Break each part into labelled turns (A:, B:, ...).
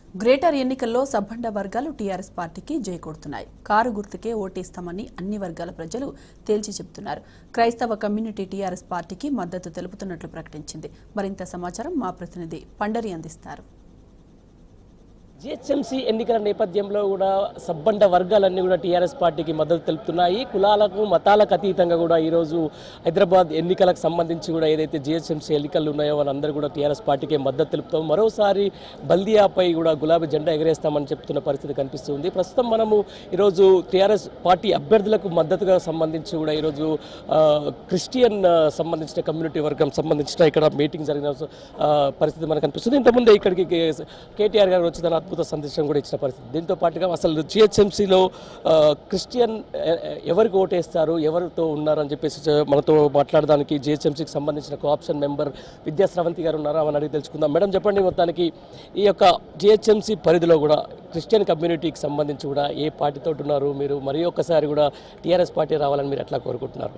A: greater ఎన్నికల్లో సబ్బండ వర్గాలు టీఆర్ఎస్ పార్టీకి జై కొడుతున్నాయి కారు గుర్తుకే ఓటేస్తామని అన్ని వర్గాల ప్రజలు తేల్చి చెబుతున్నారు క్రైస్తవ కమ్యూనిటీ టీఆర్ఎస్ పార్టీకి మద్దతు తెలుపుతున్నట్లు ప్రకటించింది మరింత సమాచారం మా ప్రతినిధి పండరి అందిస్తారు
B: జిహెచ్ఎంసీ ఎన్నికల నేపథ్యంలో కూడా సబ్బండ వర్గాలన్నీ కూడా టీఆర్ఎస్ పార్టీకి మద్దతు తెలుపుతున్నాయి కులాలకు మతాలకు అతీతంగా కూడా ఈరోజు హైదరాబాద్ ఎన్నికలకు సంబంధించి కూడా ఏదైతే జిహెచ్ఎంసీ ఎన్నికలు ఉన్నాయో వాళ్ళందరూ కూడా టీఆర్ఎస్ పార్టీకి మద్దతు తెలుపుతాం మరోసారి బల్దియాపై కూడా గులాబీ జెండా ఎగరేస్తామని చెప్తున్న పరిస్థితి కనిపిస్తుంది ప్రస్తుతం మనము ఈరోజు టీఆర్ఎస్ పార్టీ అభ్యర్థులకు మద్దతుగా సంబంధించి కూడా ఈరోజు ఆ, క్రిస్టియన్ ఆ, సంబంధించిన కమ్యూనిటీ వర్గం సంబంధించిన ఇక్కడ మీటింగ్ జరిగిన ఆ, పరిస్థితి మనకు కనిపిస్తుంది ఇంతకుముందే ఇక్కడికి కే- కేటీఆర్ గారు వచ్చి తన అద్భుత సందేశం కూడా ఇచ్చిన పరిస్థితి దీంతో పాటుగా అసలు జిహెచ్ఎంసీలో క్రిస్టియన్ ఎ- ఎ- ఎవరికి ఓటేస్తారు ఎవరితో ఉన్నారు అని చెప్పేసి చ- మనతో మాట్లాడడానికి జిహెచ్ఎంసీకి సంబంధించిన కోఆప్షన్ మెంబర్ విద్యా స్రవంతి గారు ఉన్నారు ఆమెను అడిగి తెలుసుకుందాం మేడం చెప్పండి మొత్తానికి ఈ యొక్క జిహెచ్ఎంసీ పరిధిలో కూడా క్రిస్టియన్ కమ్యూనిటీకి సంబంధించి కూడా ఏ పార్టీతో ఉన్నారు మీరు మరి ఒక్కసారి కూడా టీఆర్ఎస్ పార్టీ రావాలని మీరు ఎట్లా కోరుకుంటున్నారు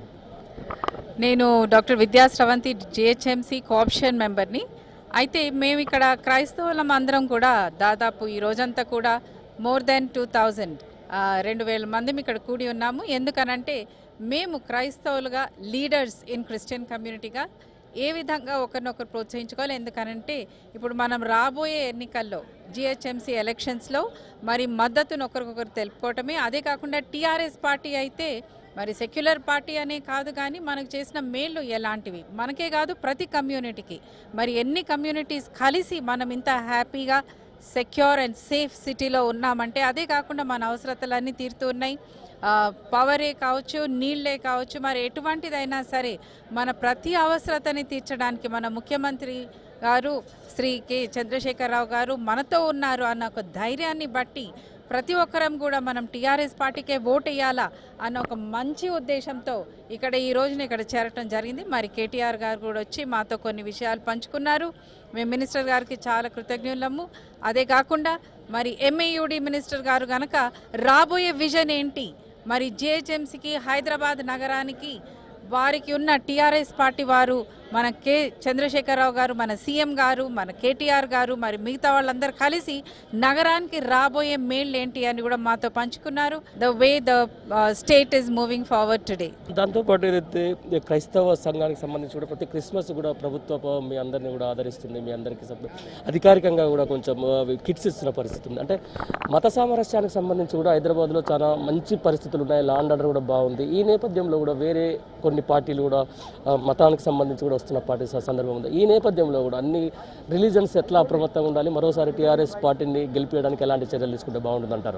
C: నేను డాక్టర్ విద్యా స్రవంతి జిహెచ్ఎంసి కోఆప్షన్ మెంబర్ని అయితే మేము ఇక్కడ క్రైస్తవులం అందరం కూడా దాదాపు ఈ రోజంతా కూడా మోర్ దెన్ టూ థౌజండ్ రెండు వేల మంది ఇక్కడ కూడి ఉన్నాము ఎందుకనంటే మేము క్రైస్తవులుగా లీడర్స్ ఇన్ క్రిస్టియన్ కమ్యూనిటీగా ఏ విధంగా ఒకరినొకరు ప్రోత్సహించుకోవాలి ఎందుకనంటే ఇప్పుడు మనం రాబోయే ఎన్నికల్లో జిహెచ్ఎంసీ ఎలక్షన్స్లో మరి మద్దతును ఒకరికొకరు తెలుపుకోవటమే అదే కాకుండా టీఆర్ఎస్ పార్టీ అయితే మరి సెక్యులర్ పార్టీ అనే కాదు కానీ మనకు చేసిన మేళ్ళు ఎలాంటివి మనకే కాదు ప్రతి కమ్యూనిటీకి మరి ఎన్ని కమ్యూనిటీస్ కలిసి మనం ఇంత హ్యాపీగా సెక్యూర్ అండ్ సేఫ్ సిటీలో ఉన్నామంటే అదే కాకుండా మన అవసరతలన్నీ తీరుతూ ఉన్నాయి ఆ, పవరే కావచ్చు నీళ్ళే కావచ్చు మరి ఎటువంటిదైనా సరే మన ప్రతి అవసరతని తీర్చడానికి మన ముఖ్యమంత్రి గారు శ్రీ కె చంద్రశేఖరరావు గారు మనతో ఉన్నారు అన్న ఒక ధైర్యాన్ని బట్టి ప్రతి ఒక్కరం కూడా మనం టీఆర్ఎస్ పార్టీకే ఓటు వేయాలా అన్న ఒక మంచి ఉద్దేశంతో ఇక్కడ ఈ రోజున ఇక్కడ చేరటం జరిగింది మరి కేటీఆర్ గారు కూడా వచ్చి మాతో కొన్ని విషయాలు పంచుకున్నారు మేము మినిస్టర్ గారికి చాలా కృతజ్ఞులము అదే కాకుండా మరి ఎంఏయుడి మినిస్టర్ గారు కనుక రాబోయే విజన్ ఏంటి మరి జిహెచ్ఎంసీకి హైదరాబాద్ నగరానికి వారికి ఉన్న టీఆర్ఎస్ పార్టీ వారు మన కె చంద్రశేఖరరావు గారు మన సీఎం గారు మన కేటీఆర్ గారు మరి మిగతా వాళ్ళందరూ కలిసి నగరానికి రాబోయే మేళ్ళు ఏంటి అని కూడా మాతో పంచుకున్నారు the way the state is moving forward today
B: దాంతోపాటు ఏదైతే ఈ క్రైస్తవ సంఘానికి సంబంధించి కూడా ప్రతి క్రిస్మస్ కూడా ప్రభుత్వ మీ అందరినీ కూడా ఆదరిస్తుంది మీ అందరికీ సభ- అధికారికంగా కూడా కొంచెం కిట్స్ ఇస్తున్న పరిస్థితి ఉంది అంటే మత సామరస్యానికి సంబంధించి కూడా హైదరాబాద్లో చాలా మంచి పరిస్థితులు ఉన్నాయి లాండ్ ఆర్డర్ కూడా బాగుంది ఈ నేపథ్యంలో కూడా వేరే కొన్ని పార్టీలు కూడా ఆ, మతానికి సంబంధించి కూడా వస్తున్న పార్టీ స- సందర్భం ఉంది ఈ నేపథ్యంలో కూడా అన్ని రిలీజన్స్ ఎట్లా అప్రమత్తంగా ఉండాలి మరోసారి టీఆర్ఎస్ పార్టీని గెలిపించడానికి ఎలాంటి చర్యలు తీసుకుంటే బాగుంటుంది అంటారు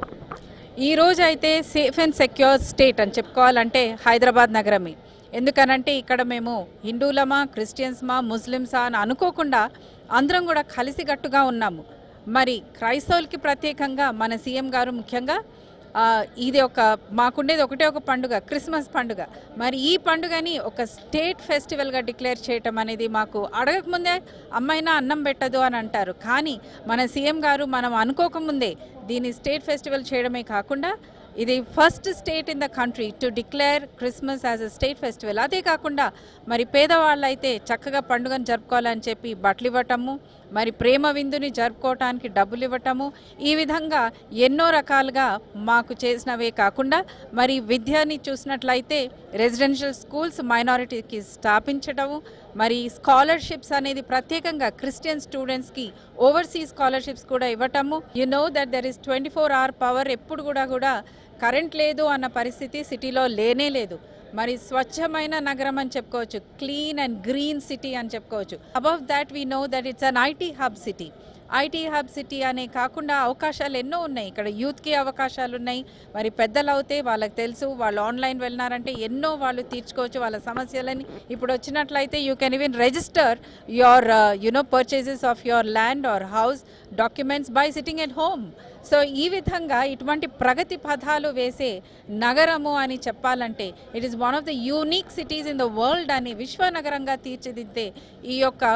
C: ఈ రోజు అయితే సేఫ్ అండ్ సెక్యూర్ స్టేట్ అని చెప్పుకోవాలంటే హైదరాబాద్ నగరమే ఎందుకనంటే ఇక్కడ మేము హిందువులమా క్రిస్టియన్స్మా ముస్లిమ్సా అని అనుకోకుండా అందరం కూడా కలిసికట్టుగా ఉన్నాము మరి క్రైస్తవులకి ప్రత్యేకంగా మన సీఎం గారు ముఖ్యంగా ఆ, ఇది ఒక మాకుండేది ఒకటే ఒక పండుగ క్రిస్మస్ పండుగ మరి ఈ పండుగని ఒక స్టేట్ ఫెస్టివల్గా డిక్లేర్ చేయటం అనేది మాకు అడగకముందే అమ్మైనా అన్నం పెట్టదు అని అంటారు కానీ మన సీఎం గారు మనం అనుకోకముందే దీన్ని స్టేట్ ఫెస్టివల్ చేయడమే కాకుండా ఇది first state in the country to declare Christmas as a state festival అదే కాకుండా మరి పేదవాళ్ళు అయితే చక్కగా పండుగను జరుపుకోవాలని చెప్పి బట్టలు ఇవ్వటము మరి ప్రేమ విందుని జరుపుకోవటానికి డబ్బులు ఇవ్వటము ఈ విధంగా ఎన్నో రకాలుగా మాకు చేసినవే కాకుండా మరి విద్యని చూసినట్లయితే రెసిడెన్షియల్ స్కూల్స్ మైనారిటీకి స్థాపించడము మరి స్కాలర్షిప్స్ అనేది ప్రత్యేకంగా క్రిస్టియన్ స్టూడెంట్స్కి ఓవర్సీస్ స్కాలర్షిప్స్ కూడా ఇవ్వటము you know that there is twenty four hour power ఎప్పుడు కూడా కూడా కరెంట్ లేదు అన్న పరిస్థితి సిటీలో లేనే లేదు మరి స్వచ్ఛమైన నగరం అని చెప్పుకోవచ్చు క్లీన్ అండ్ గ్రీన్ సిటీ అని చెప్పుకోవచ్చు above that we know that it's an IT hub city IT hub city అనే కాకుండా అవకాశాలు ఎన్నో ఉన్నాయి ఇక్కడ యూత్కి అవకాశాలు ఉన్నాయి మరి పెద్దలు అవుతే వాళ్ళకి తెలుసు వాళ్ళు ఆన్లైన్ వెళ్ళినారంటే ఎన్నో వాళ్ళు తీర్చుకోవచ్చు వాళ్ళ సమస్యలని ఇప్పుడు వచ్చినట్లయితే you can even register your you know purchases of your land or house documents by sitting at home so ఈ విధంగా ఇటువంటి ప్రగతి పథాలు వేసే నగరము అని చెప్పాలంటే it is one of the unique cities in the world అని విశ్వ నగరంగా తీర్చిదిద్దే ఈ యొక్క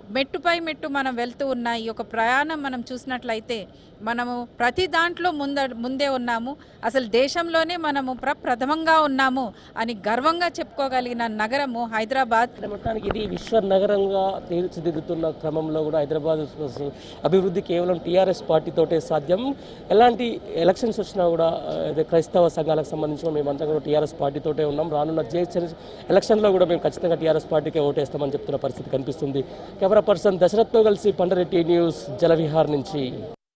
C: మెట్టుపై మెట్టు మనం వెళ్తూ ఉన్న ఈ యొక్క ప్రయాణం మనం చూసినట్లయితే మనము ప్రతి దాంట్లో ముంద ముందే ఉన్నాము అసలు దేశంలోనే మనము ప్రప్రథమంగా ఉన్నాము అని గర్వంగా చెప్పుకోగలిగిన నగరము హైదరాబాద్
B: మొత్తానికి ఇది విశ్వ నగరంగా తీర్చిదిద్దుతున్న క్రమంలో కూడా హైదరాబాద్ అభివృద్ధి కేవలం టీఆర్ఎస్ పార్టీతోటే సాధ్యం ఎలాంటి ఎలక్షన్స్ వచ్చినా కూడా ఆ, అదే క్రైస్తవ సంఘాలకు సంబంధించిన మేమంతా కూడా టీఆర్ఎస్ పార్టీతోటే ఉన్నాం రానున్న జిహెచ్ ఎలక్షన్లో కూడా మేము ఖచ్చితంగా టీఆర్ఎస్ పార్టీకే ఓటేస్తామని చెప్తున్న పరిస్థితి కనిపిస్తుంది కెమెరా పర్సన్ దశరథ్తో కలిసి పండరెడ్డి న్యూస్ జలవిహార్ నుంచి